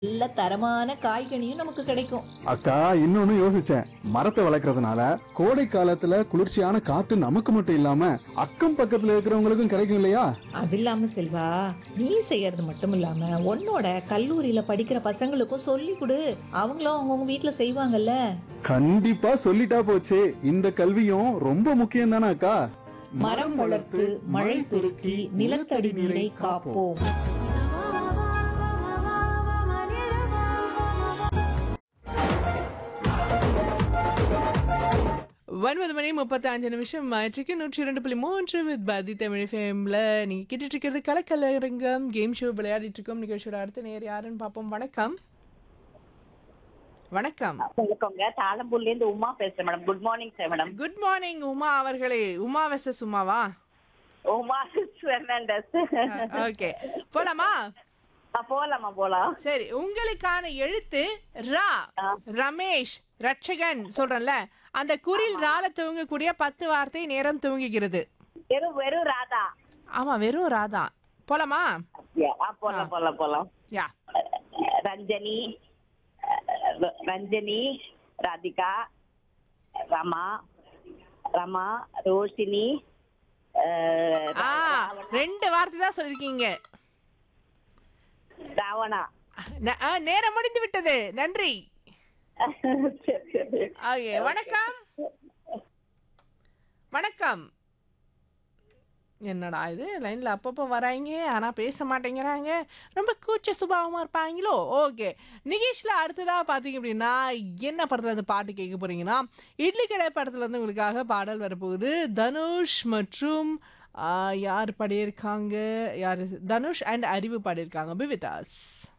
நல்ல தரமான காய்கனியும் நமக்கு கிடைக்கும் அக்கா இன்னொன்னு யோசிச்சேன் மரத்தை வளர்க்கறதுனால கோடை காலத்துல குளிர்ச்சியான காத்து நமக்கு மட்டும் இல்லாம அக்கம் பக்கத்துல இருக்கிறவங்களுக்கும் கிடைக்கும் இல்லையா அது இல்லாம செல்வா நீ செய்யறது மட்டும் இல்லாம உன்னோட கல்லூரியில படிக்கிற பசங்களுக்கும் சொல்லி கொடு அவங்களும் அவங்கவுங்க வீட்டுல செய்வாங்கல்ல கண்டிப்பா சொல்லிட்டா போச்சு இந்த கல்வியும் ரொம்ப முக்கியம் தானே அக்கா மரம் வளர்த்து மழை பெருக்கி நிலத்தடி நீரை காப்போம் ஒன்பது மணி முப்பத்தி அஞ்சு நிமிஷம் ஆயிற்றுக்கு நூற்றி இரண்டு புள்ளி மூன்று வித் பாதி தமிழ் ஃபேமில் நீங்கள் கேட்டுட்டு இருக்கிறது கலக்கலரங்கம் கேம் ஷோ விளையாடிட்டு இருக்கோம் நிகழ்ச்சியோட அடுத்த நேர் யாருன்னு பார்ப்போம் வணக்கம் வணக்கம் வணக்கங்க தாளம்பூர்ல இருந்து உமா பேசுறேன் madam good morning sir madam good morning Uma அவர்களே உமா வெசஸ் உமாவா உமா பெர்னாண்டஸ் ஓகே போலாமா போலாமா போலாம் சரி உங்களுக்கான எழுத்து ரா ரமேஷ் ரட்சகன் சொல்றேன்ல அந்த குரில் ரால துவங்கக்கூடிய பத்து வார்த்தை நேரம் துவங்குகிறது வெறும் வெறும் ராதா ஆமா வெறும் ராதா போலாமா Yeah, ஆ, போலாம் போலாம் போலாம் யா ரஞ்சனி ர- ரஞ்சனி ராதிகா ரமா ரமா ரோஷினி அஹ், ஆ ரெண்டு வார்த்தை தான் சொல்லிருக்கீங்க ராவணா ந- ஆ, நேரம் முடிந்து விட்டது நன்றி சரி, சரி. ஓகே வணக்கம் வணக்கம் என்னடா இது லைன்ல அப்பப்போ வராங்க ஆனா பேச மாட்டேங்கிறாங்க ரொம்ப கூச்ச சுபாவமா இருப்பாங்களோ ஓகே நிகேஷ்ல அடுத்ததா பாத்தீங்க அப்படின்னா என்ன படத்துல இருந்து பாட்டு கேட்க போறீங்கன்னா இட்லி கடை படத்துல இருந்து உங்களுக்காக பாடல் வரப்போகுது தனுஷ் மற்றும் ஆ, யார் பாடியிருக்காங்க யார் தனுஷ் அண்ட் அறிவு பாடியிருக்காங்க பிவிதாஸ்